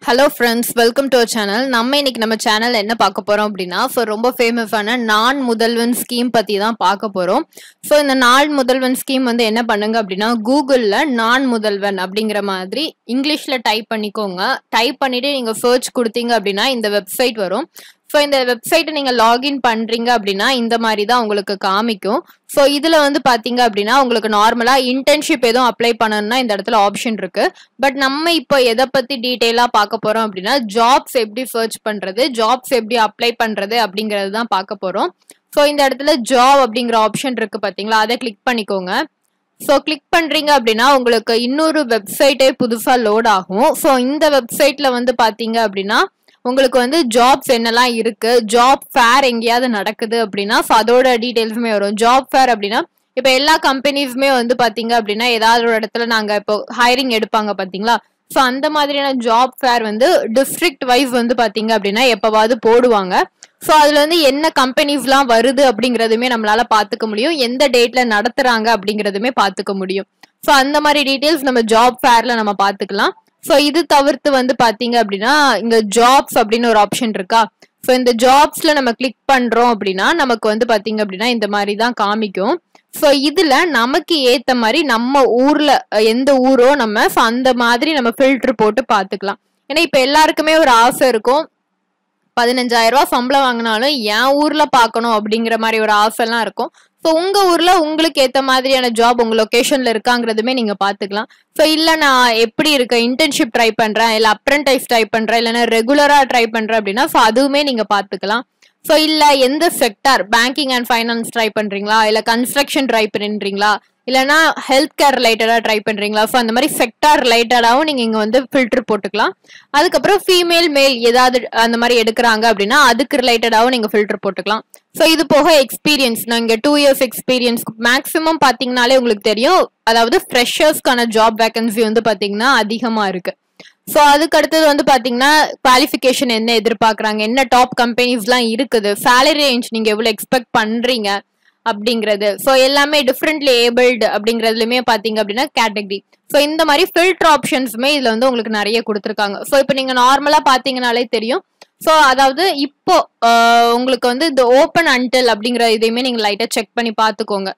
hello friends welcome to channel நம்ம இன்னைக்கு நம்ம சேனல் என்ன பார்க்க போறோம் அப்படின்னா ஸோ ரொம்ப ஃபேமஸான நான் முதல்வன் ஸ்கீம் பத்தி தான் பார்க்க போறோம் ஸோ இந்த நான் முதல்வன் ஸ்கீம் வந்து என்ன பண்ணுங்க அப்படின்னா கூகுளில் நான் முதல்வன் அப்படிங்கிற மாதிரி இங்கிலீஷ்ல டைப் பண்ணிக்கோங்க டைப் பண்ணிட்டு நீங்க சர்ச் கொடுத்தீங்க அப்படின்னா இந்த வெப்சைட் வரும் ஸோ இந்த வெப்சைட்டை நீங்கள் லாகின் பண்ணுறீங்க அப்படின்னா இந்த மாதிரி தான் உங்களுக்கு காமிக்கும் ஸோ இதில் வந்து பார்த்தீங்க அப்படின்னா உங்களுக்கு நார்மலாக இன்டர்ன்ஷிப் எதுவும் அப்ளை பண்ணணும்னா இந்த இடத்துல ஆப்ஷன் இருக்கு பட் நம்ம இப்போ எதை பற்றி டீட்டெயிலாக பார்க்க போகிறோம் அப்படின்னா ஜாப்ஸ் எப்படி சர்ச் பண்ணுறது ஜாப்ஸ் எப்படி அப்ளை பண்ணுறது அப்படிங்கிறது தான் பார்க்க போகிறோம் ஸோ இந்த இடத்துல ஜாப் அப்படிங்கிற ஆப்ஷன் இருக்கு பார்த்தீங்களா அதை கிளிக் பண்ணிக்கோங்க ஸோ கிளிக் பண்ணுறீங்க அப்படின்னா உங்களுக்கு இன்னொரு வெப்சைட்டே புதுசாக லோட் ஆகும் ஸோ இந்த வெப்சைட்டில் வந்து பார்த்தீங்க அப்படின்னா உங்களுக்கு வந்து ஜாப்ஸ் என்னெல்லாம் இருக்கு ஜாப் ஃபேர் எங்கேயாவது நடக்குது அப்படின்னா ஸோ அதோட டீட்டெயில்ஸுமே வரும் ஜாப் ஃபேர் அப்படின்னா இப்போ எல்லா கம்பெனிஸுமே வந்து பார்த்தீங்க அப்படின்னா ஏதாவது ஒரு இடத்துல நாங்கள் இப்போ ஹைரிங் எடுப்பாங்க பார்த்தீங்களா ஸோ அந்த மாதிரியான ஜாப் ஃபேர் வந்து டிஸ்ட்ரிக்ட் வைஸ் வந்து பார்த்தீங்க அப்படின்னா எப்போவாவது போடுவாங்க ஸோ அதில் வந்து என்ன கம்பெனிஸ்லாம் வருது அப்படிங்கிறதுமே நம்மளால பார்த்துக்க முடியும் எந்த டேட்ல நடத்துறாங்க அப்படிங்கிறதுமே பார்த்துக்க முடியும் ஸோ அந்த மாதிரி டீட்டெயில்ஸ் நம்ம ஜாப் ஃபேர்ல நம்ம பார்த்துக்கலாம் ஸோ இது தவிர்த்து வந்து பார்த்தீங்க அப்படின்னா இங்க ஜாப்ஸ் அப்படின்னு ஒரு ஆப்ஷன் இருக்கா ஸோ இந்த ஜாப்ஸ்ல நம்ம கிளிக் பண்றோம் அப்படின்னா நமக்கு வந்து பார்த்தீங்க அப்படின்னா இந்த மாதிரி தான் காமிக்கும் ஸோ இதுல நமக்கு ஏத்த மாதிரி நம்ம ஊர்ல அஹ், எந்த ஊரோ நம்ம so அந்த மாதிரி நம்ம ஃபில்டர் போட்டு பார்த்துக்கலாம் ஏன்னா இப்போ எல்லாருக்குமே ஒரு ஆசை இருக்கும் பதினஞ்சாயிரம் ரூபாய் சம்பளம் வாங்கினாலும் என் ஊர்ல பார்க்கணும் அப்படிங்கிற மாதிரி ஒரு ஆசைலாம் இருக்கும் ஸோ உங்க ஊர்ல உங்களுக்கு ஏத்த மாதிரியான ஜாப் உங்க லொகேஷன்ல இருக்காங்கிறதுமே நீங்க பாத்துக்கலாம் ஸோ இல்ல நான் எப்படி இருக்க இன்டர்ன்ஷிப் ட்ரை பண்றேன் இல்ல அப்ரண்டைஸ் ட்ரை பண்றேன் இல்லைன்னா ரெகுலரா ட்ரை பண்றேன் அப்படின்னா ஸோ அதுவுமே நீங்க பாத்துக்கலாம் ஸோ இல்ல எந்த sector banking and finance try பண்றீங்களா இல்ல கன்ஸ்ட்ரக்ஷன் ட்ரை பண்றீங்களா இல்லைன்னா ஹெல்த் கேர் ரிலேட்டடாக ட்ரை பண்ணுறீங்களா ஸோ அந்த மாதிரி செக்டார் ரிலேட்டடாகவும் நீங்கள் இங்கே வந்து ஃபில்டர் போட்டுக்கலாம் அதுக்கப்புறம் ஃபீமேல் மேல் ஏதாவது அந்த மாதிரி எடுக்கிறாங்க அப்படின்னா அதுக்கு ரிலேட்டடாகவும் நீங்கள் ஃபில்டர் போட்டுக்கலாம் ஸோ இது போக எக்ஸ்பீரியன்ஸ் நான் இங்கே டூ இயர்ஸ் எக்ஸ்பீரியன்ஸ் மேக்ஸிமம் பார்த்தீங்கனாலே உங்களுக்கு தெரியும் அதாவது ஃப்ரெஷர்ஸ்க்கான ஜாப் வேகன்சி வந்து பார்த்தீங்கன்னா அதிகமாக இருக்கு ஸோ அதுக்கு அடுத்தது வந்து பார்த்தீங்கன்னா குவாலிஃபிகேஷன் என்ன எதிர்பார்க்குறாங்க என்ன டாப் கம்பெனிஸ்லாம் இருக்குது சேலரி ரேஞ்ச் நீங்கள் எவ்வளோ எக்ஸ்பெக்ட் பண்ணுறீங்க அப்படிங்கிறது ஸோ எல்லாமே டிஃப்ரெண்ட்லி ஏபிள்டு அப்படிங்கிறதுலையுமே பார்த்தீங்க அப்படின்னா கேட்டகரி ஸோ இந்த மாதிரி ஃபில்டர் ஆப்ஷன்ஸுமே இதில் வந்து உங்களுக்கு நிறைய கொடுத்துருக்காங்க ஸோ இப்போ நீங்கள் நார்மலாக பார்த்தீங்கனாலே தெரியும் ஸோ அதாவது இப்போ ஆஹ், உங்களுக்கு வந்து இந்த ஓப்பன் அன்டில் அப்படிங்கிற இதையுமே நீங்கள் லைட்டாக செக் பண்ணி பார்த்துக்கோங்க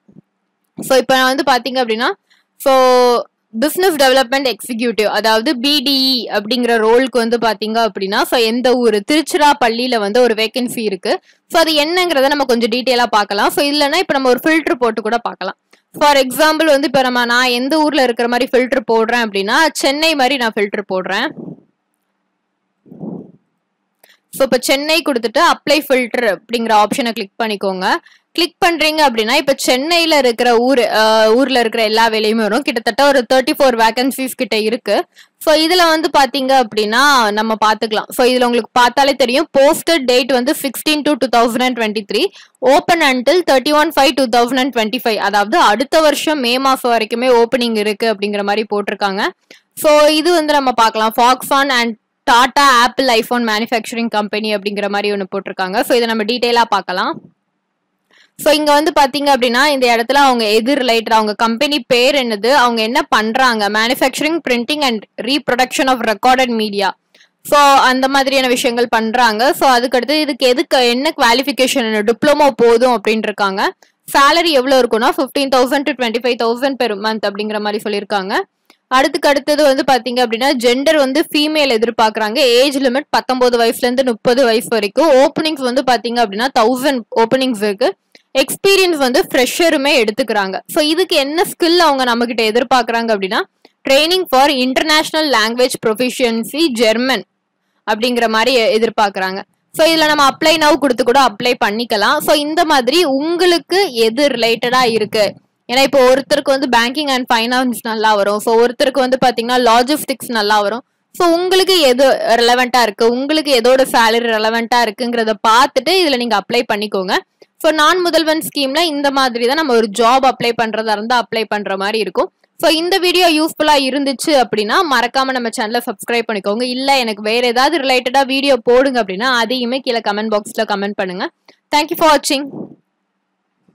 ஸோ இப்போ வந்து பார்த்தீங்க அப்படின்னா ஸோ பிஸ்னஸ் டெவலப்மெண்ட் எக்ஸிக்யூட்டிவ் அதாவது பிடிஇ அப்படிங்கிற ரோலுக்கு வந்து பார்த்தீங்க அப்படின்னா ஸோ எந்த ஊர் திருச்சிராப்பள்ளியில் வந்து ஒரு வேகன்சி இருக்கு ஸோ அது என்னங்கிறத நம்ம கொஞ்சம் டீட்டெயிலாக பார்க்கலாம் ஸோ இல்லைன்னா இப்போ நம்ம ஒரு ஃபில்டர் போட்டு கூட பார்க்கலாம் ஃபார் எக்ஸாம்பிள் வந்து இப்போ நம்ம நான் எந்த ஊரில் இருக்கிற மாதிரி ஃபில்டர் போடுறேன் அப்படின்னா சென்னை மாதிரி நான் ஃபில்டர் போடுறேன் ஸோ இப்போ சென்னை கொடுத்துட்டு அப்ளை ஃபில்டர் அப்படிங்கிற ஆப்ஷனை கிளிக் பண்ணிக்கோங்க கிளிக் பண்றீங்க அப்படின்னா இப்போ சென்னையில இருக்கிற ஊர் அஹ், ஊர்ல இருக்கிற எல்லா வேலையுமே வரும் கிட்டத்தட்ட ஒரு தேர்ட்டி ஃபோர் வேகன்சிஸ் கிட்ட இருக்கு ஸோ இதுல வந்து பாத்தீங்க அப்படின்னா நம்ம பாத்துக்கலாம் ஸோ இதுல உங்களுக்கு பார்த்தாலே தெரியும் போஸ்டட் டேட் வந்து sixteen two two thousand and twenty three open until thirty one five two thousand and twenty five அதாவது அடுத்த வருஷம் மே மாசம் வரைக்குமே ஓப்பனிங் இருக்கு அப்படிங்கிற மாதிரி போட்டிருக்காங்க ஸோ இது வந்து நம்ம பார்க்கலாம் Foxconn and Tata Apple iPhone manufacturing company அப்படிங்கிற மாதிரி ஒன்று போட்டிருக்காங்க ஸோ இதை நம்ம டீட்டெயிலாக பார்க்கலாம் ஸோ இங்க வந்து பாத்தீங்க அப்படின்னா இந்த இடத்துல அவங்க எது ரிலேட்டட் அவங்க கம்பெனி பேர் என்னது அவங்க என்ன பண்றாங்க manufacturing printing and reproduction of recorded media so அந்த மாதிரியான விஷயங்கள் பண்றாங்க ஸோ அதுக்கடுத்து இதுக்கு எதுக்கு என்ன குவாலிஃபிகேஷன் டிப்ளமோ போதும் அப்படின்ட்டு இருக்காங்க salary எவ்வளோ இருக்கும்னா fifteen thousand to twenty five thousand per month அப்படிங்கிற மாதிரி சொல்லியிருக்காங்க அடுத்துக்கு அடுத்தது வந்து பாத்தீங்க அப்படின்னா ஜெண்டர் வந்து ஃபீமேல் எதிர்பார்க்கறாங்க ஏஜ் லிமிட் பத்தொன்பது வயசுல இருந்து முப்பது வயசு வரைக்கும் ஓப்பனிங்ஸ் வந்து பாத்தீங்க அப்படின்னா தௌசண்ட் ஓப்பனிங்ஸ் இருக்கு எக்ஸ்பீரியன்ஸ் வந்து ஃப்ரெஷருமே எடுத்துக்கிறாங்க ஸோ இதுக்கு என்ன ஸ்கில் அவங்க நம்ம கிட்ட எதிர்பார்க்கறாங்க அப்படின்னா training for international language proficiency German அப்படிங்கிற மாதிரி எ- எதிர்பார்க்கறாங்க ஸோ இதில் நம்ம அப்ளை நவ் கொடுத்து கூட அப்ளை பண்ணிக்கலாம் ஸோ இந்த மாதிரி உங்களுக்கு எது ரிலேட்டடாக இருக்கு ஏன்னா இப்போ ஒருத்தருக்கு வந்து பேங்கிங் அண்ட் ஃபைனான்ஸ் நல்லா வரும் ஸோ ஒருத்தருக்கு வந்து பார்த்தீங்கன்னா லாஜிஸ்டிக்ஸ் நல்லா வரும் ஸோ உங்களுக்கு எது ரெலவெண்ட்டாக இருக்கு உங்களுக்கு எதோட சேலரி ரெலவெண்ட்டாக இருக்குங்கிறத பார்த்துட்டு இதில் நீங்கள் அப்ளை பண்ணிக்கோங்க ஸோ நான் முதல்வன் ஸ்கீம்ல இந்த மாதிரி தான் நம்ம ஒரு ஜாப் அப்ளை பண்றதா இருந்தால் அப்ளை பண்ற மாதிரி இருக்கும் ஸோ இந்த வீடியோ யூஸ்ஃபுல்லா இருந்துச்சு அப்படின்னா மறக்காம நம்ம சேனலை சப்ஸ்கிரைப் பண்ணிக்கோங்க இல்ல எனக்கு வேற ஏதாவது ரிலேட்டடா வீடியோ போடுங்க அப்படின்னா அதையுமே கீழே கமெண்ட் பாக்ஸ்ல கமெண்ட் பண்ணுங்க தேங்க்யூ ஃபார் வாட்சிங்